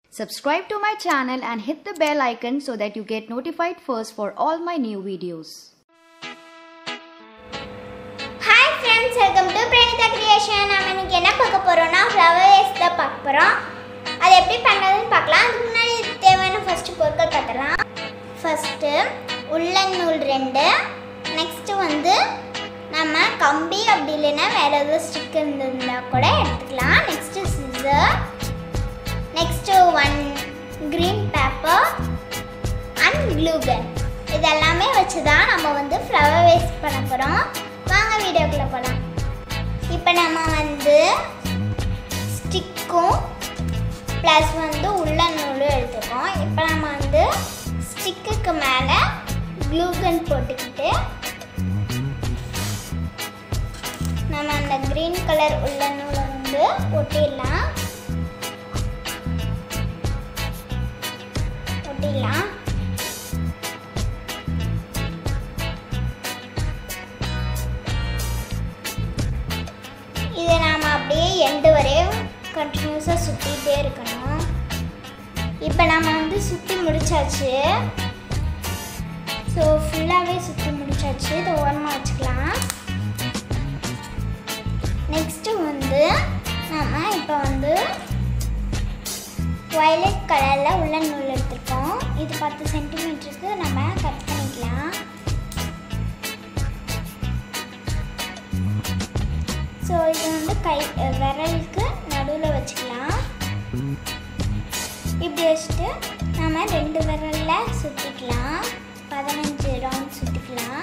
Subscribe to my channel and hit the bell icon so that you get notified first for all my new videos. Hi friends welcome to Pranitha creation நம்ம இன்னைக்கு என்ன பார்க்க போறோம்னா flower waste தான் பார்க்க போகிறோம் அது எப்படி பண்ணுறதுன்னு பார்க்கலாம் அதுக்கு முன்னாடி இதுக்கு தேவையான ஃபஸ்ட்டு பொருட்கள் பார்த்துலாம் ஃபஸ்ட்டு உள்ளன் நூல் ரெண்டு நெக்ஸ்ட்டு வந்து நம்ம கம்பி அப்படி இல்லைன்னா வேறு எதுவும் ஸ்டிக் இருந்திருந்தா கூட எடுத்துக்கலாம் next scissor next one green paper and glue gun இதெல்லாமே வச்சு தான் நம்ம வந்து ஃப்ளவர் வேஸ்ட் பண்ண போகிறோம் வாங்க வீடியோக்குள்ளே போகலாம் இப்போ நம்ம வந்து ஸ்டிக்கும் ப்ளஸ் வந்து உள்ள நூலும் எடுத்துக்கோம் இப்போ நம்ம வந்து ஸ்டிக்குக்கு மேலே க்ளூகன் போட்டுக்கிட்டு நம்ம அந்த க்ரீன் கலர் உள்ள நூலை வந்து ஒட்டிடலாம் ஒட்டிடலாம் இதை நாம் அப்படியே எண்டு வரையும் கண்டினியூஸாக சுற்றிட்டே இருக்கணும் இப்போ நம்ம வந்து சுற்றி முடிச்சாச்சு ஸோ ஃபுல்லாகவே சுற்றி முடிச்சாச்சு இதை ஓரமாக வச்சுக்கலாம் நெக்ஸ்ட்டு வந்து நம்ம இப்போ வந்து வயலட் கலரில் உள்ள நூல் எடுத்திருக்கோம் இது பத்து சென்டிமீட்டருக்கு நம்ம கட் பண்ணிக்கலாம் ஸோ இது வந்து கை அஹ் விரலுக்கு நடுவில் வச்சுக்கலாம் இப்படி வச்சுட்டு நம்ம ரெண்டு விரலில் சுற்றிக்கலாம் பதினஞ்சு ரவுண்ட் சுற்றிக்கலாம்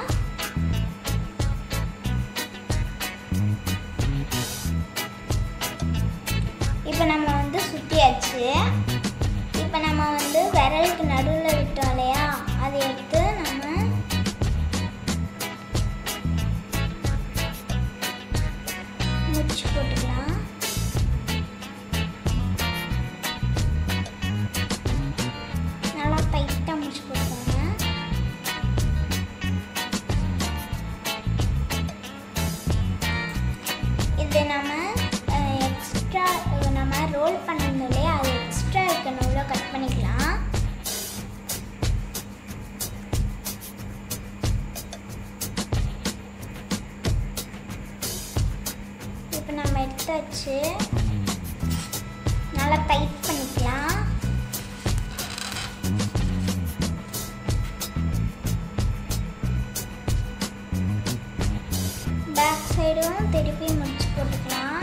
இப்போ நம்ம வந்து சுற்றியாச்சு இப்போ நம்ம வந்து விரலுக்கு நடுவில் விட்டோம் இல்லையா அதை எடுத்து நம்ம முடிச்சு போட்டுக்கலாம் நல்லா டைட்டாக முடிச்சு போட்டுக்கோங்க இது நம்ம எக்ஸ்ட்ரா நம்ம ரோல் பண்ணிருந்தோம் இல்லையா அது எக்ஸ்ட்ரா இருக்க நூலை கட் பண்ணிக்கலாம் இப்போ நம்ம எடுத்தாச்சு நல்லா டைட் பண்ணிக்கலாம் பேக் சைடும் திருப்பி முடிச்சு போட்டுக்கலாம்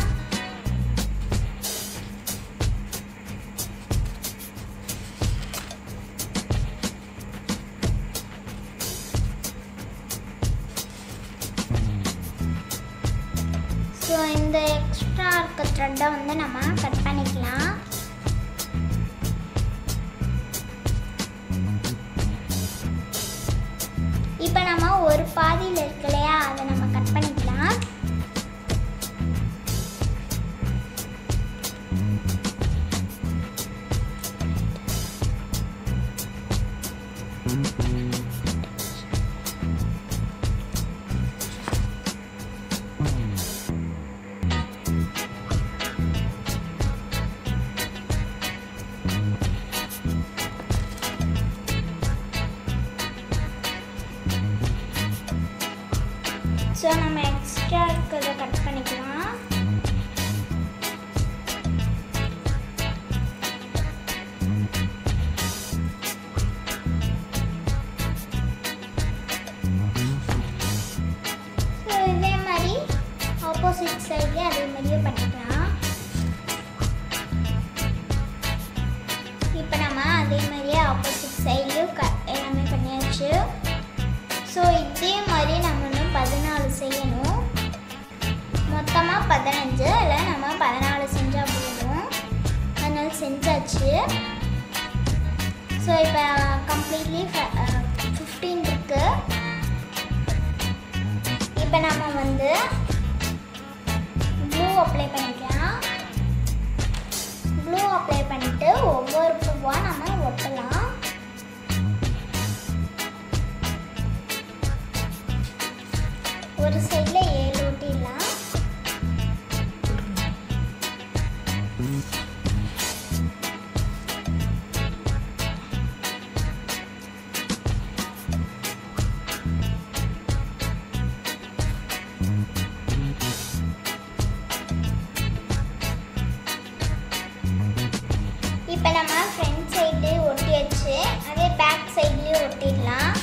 ஸோ இந்த எக்ஸ்ட்ரா இருக்க த்ரெட்டை வந்து நம்ம கட் பண்ணிக்கலாம் இப்போ நம்ம ஒரு பாதியில் இருக்கு இல்லையா அதை நம்ம கட் பண்ணிக்கலாம் ஸோ நம்ம எக்ஸ்ட்ரா இருக்கிறத கட் பண்ணிக்கலாம் ஸோ இதே மாதிரி ஆப்போசிட் சைட்லேயே அதே மாதிரியே பண்ணிக்கலாம் இப்போ நம்ம அதே மாதிரியே ஆப்போசிட் சைட்லேயும் க எல்லாமே பண்ணியாச்சு ஸோ இதே மாதிரி நம்ம இன்னும் பதினாலு செய்யணும் மொத்தமாக பதினஞ்சு இல்லை நம்ம பதினாலு செஞ்சால் போதும் அதனால செஞ்சாச்சு ஸோ இப்போ கம்ப்ளீட்லி ஃபிஃப்டீன் இருக்கு இப்போ நம்ம வந்து ப்ளூ அப்ளை பண்ணிக்கலாம் ப்ளூ அப்ளை பண்ணிட்டு ஒவ்வொரு பூவாக நம்ம ஒட்டலாம் ஒரு சைடில் ஏழு ஒட்டிடலாம் இப்போ நம்ம ஃப்ரண்ட் சைடு ஒட்டியாச்சு அதே பேக் சைட்லேயும் ஒட்டிடலாம்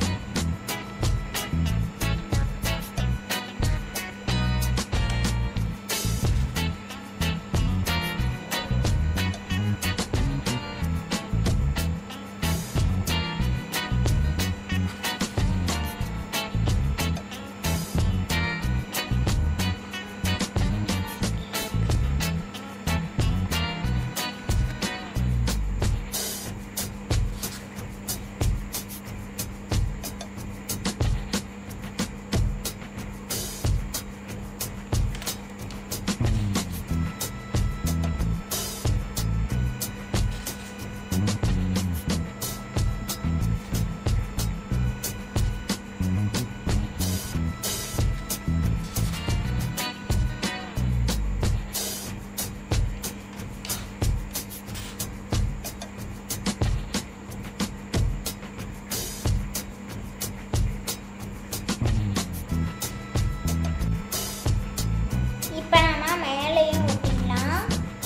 இப்போ நம்ம மேலேயும் ஒட்டிடலாம்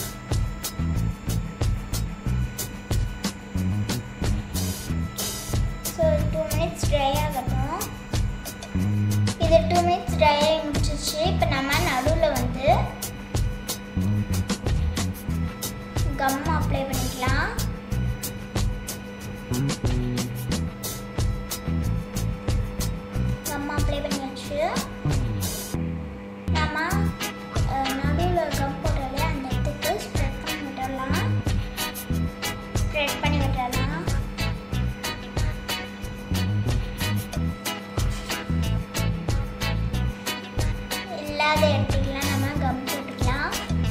ஸோ டூ மினிட்ஸ் ட்ரை ஆகட்டும் இது டூ மினிட்ஸ் ட்ரை ஆகி முடிச்சிச்சு இப்போ நம்ம நடுவில் வந்து கம் அப்ளை பண்ணிக்கலாம் கம் அப்ளை பண்ணியாச்சு நம்ம நடுவில் கம் போட்டாலே அந்த இடத்துக்கு ஸ்ப்ரெட் பண்ணி விட்டுடலாம் ஸ்ப்ரெட் பண்ணி விட்டுடலாம் இல்லாத இடத்துக்குலாம் நம்ம கம் போட்டுக்கலாம்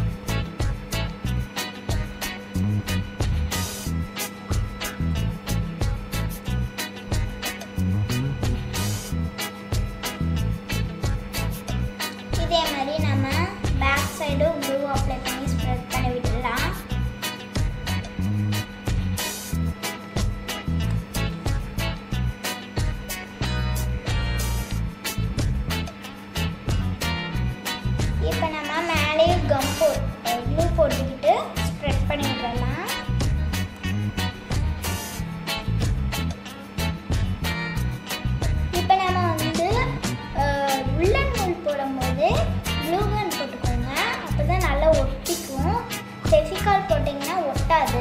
இதே மாதிரி நம்ம பேக் சைடும் க்ளூ அப்ளை பண்ணி ஸ்ப்ரெட் பண்ணி விட்டுடலாம் இப்போ நம்ம மேலேயும் கம் போ க்ளூ போட்டுக்கிட்டு ஸ்ப்ரெட் பண்ணி விட்டுறலாம் இப்போ நம்ம வந்து உள்ளன் நூல் போடும்போது க்ளூகன் போட்டுக்கோங்க அப்போ தான் நல்லா ஒட்டிக்கும் ஃபெஃபிகால் போட்டிங்கன்னா ஒட்டாது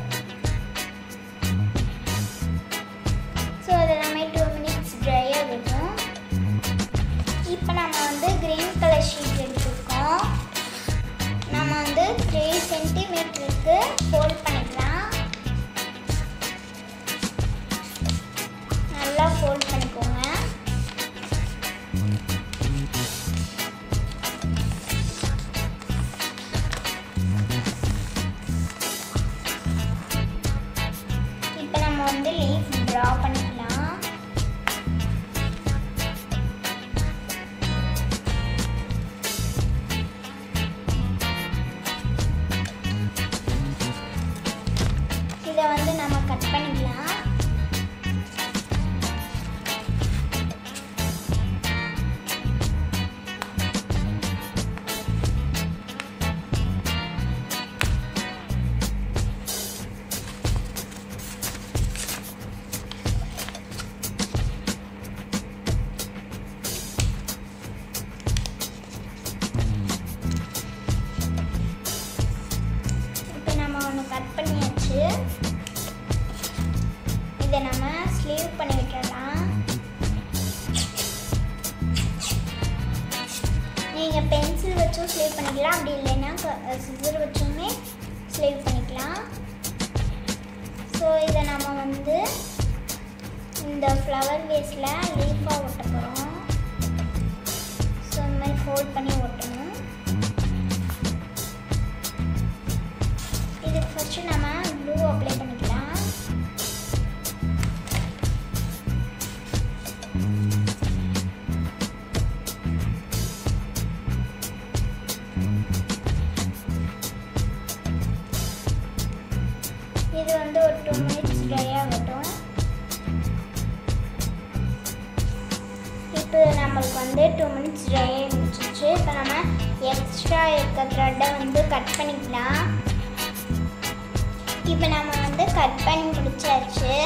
ஸோ அது எல்லாமே டூ மினிட்ஸ் ட்ரை ஆகட்டும் இப்போ நம்ம வந்து க்ரீன் கலர் ஷீட் எடுத்துருக்கோம் நம்ம வந்து த்ரீ சென்டிமீட்டருக்கு ஃபோல்ட் பண்ணிக்கலாம் நல்லா ஃபோல்ட் பண்ணிக்கோங்க இப்போ நம்ம வந்து லீஃப் ட்ரா பண்ணிக்கலாம் இதை வந்து நம்ம கட் பண்ணிக்கலாம் இப்போ நம்ம ஒன்று கட் பண்ணியாச்சு இதை நம்ம ஸ்லீவ் பண்ணி விட்டுறலாம் நீங்கள் பென்சில் வச்சும் ஸ்லீவ் பண்ணிக்கலாம் அப்படி இல்லைன்னா சிசர் வச்சுமே ஸ்லீவ் பண்ணிக்கலாம் ஸோ இதை நம்ம வந்து இந்த ஃப்ளவர் வேஸில் லீஃபாக ஒட்ட போகிறோம் ஸோ இந்த மாதிரி ஃபோல்ட் பண்ணி ஒட்டணும் இதுக்கு ஃபஸ்ட்டு நம்ம க்ளூ அப்ளை பண்ணிக்கலாம் இது வந்து ஒரு டூ மினிட்ஸ் ட்ரை ஆகட்டும் இப்போ நம்மளுக்கு வந்து டூ மினிட்ஸ் ட்ரை ஆகிடுச்சு இப்போ நம்ம எக்ஸ்ட்ரா இருக்க த்ரெட்டை வந்து கட் பண்ணிக்கலாம் இப்போ நம்ம வந்து கட் பண்ணி முடிச்சாச்சு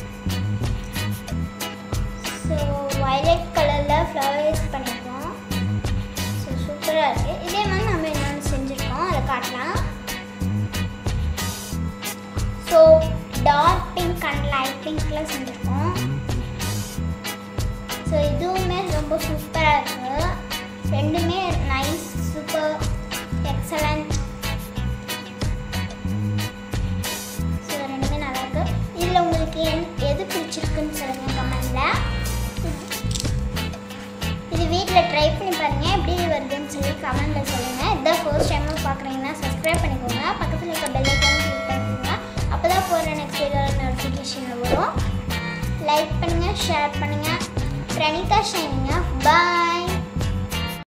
ஸோ வயலட் கலரில் ஃப்ளவர் யூஸ் பண்ணியிருக்கோம் ஸோ சூப்பராக இருக்குது இதே மாதிரி நம்ம இன்னொன்று செஞ்சுருக்கோம் அதை காட்டலாம் so dark pink and light பிங்க்கில் செஞ்சுருக்கோம் ஸோ இதுவுமே ரொம்ப சூப்பராக இருக்குது ரெண்டுமே நைஸ் சூப்பர் எக்ஸலண்ட் ஸோ ரெண்டுமே நல்லா இருக்கு இதில் உங்களுக்கு என் எது பிடிச்சிருக்குன்னு சொல்லுங்கள் கமெண்டில் இது வீட்டில் ட்ரை பண்ணி பாருங்க எப்படி வருதுன்னு சொல்லி கமெண்ட்டில் சொல்லுங்கள் இதான் ஃபர்ஸ்ட் டைமாக பார்க்குறீங்கன்னா சப்ஸ்கிரைப் பண்ணிக்கோங்க பக்கத்தில் இருக்க பெல் ஐக்கான் கிளிக் பண்ணிக்கோங்க அப்போ தான் போகிற நெக்ஸ்ட் வீடியோவில் நோட்டிஃபிகேஷன் வரும் லைக் பண்ணுங்கள் ஷேர் பண்ணுங்கள் பிரணிதா ஷைனிங்க பாய்